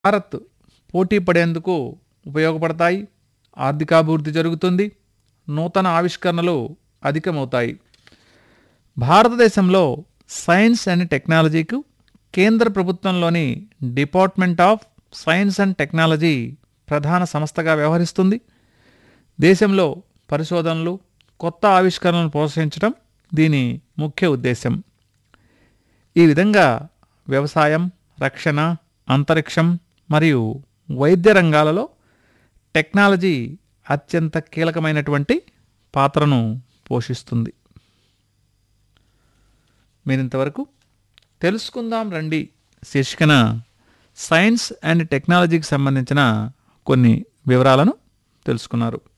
భారత్ పోటీ పడేందుకు ఉపయోగపడతాయి ఆర్థికాభివృద్ధి జరుగుతుంది నూతన ఆవిష్కరణలు అధికమవుతాయి భారతదేశంలో సైన్స్ అండ్ టెక్నాలజీకు కేంద్ర ప్రభుత్వంలోని department of science and technology ప్రధాన సంస్థగా వ్యవహరిస్తుంది దేశంలో పరిశోధనలు కొత్త ఆవిష్కరణలను ప్రోత్సహించడం దీని ముఖ్య ఉద్దేశం ఈ విధంగా వ్యవసాయం రక్షణ అంతరిక్షం మరియు వైద్య రంగాలలో టెక్నాలజీ అత్యంత కీలకమైనటువంటి పాత్రను పోషిస్తుంది మీరింతవరకు తెలుసుకుందాం రండి శీర్షికన సైన్స్ అండ్ టెక్నాలజీకి సంబంధించిన కొన్ని వివరాలను తెలుసుకున్నారు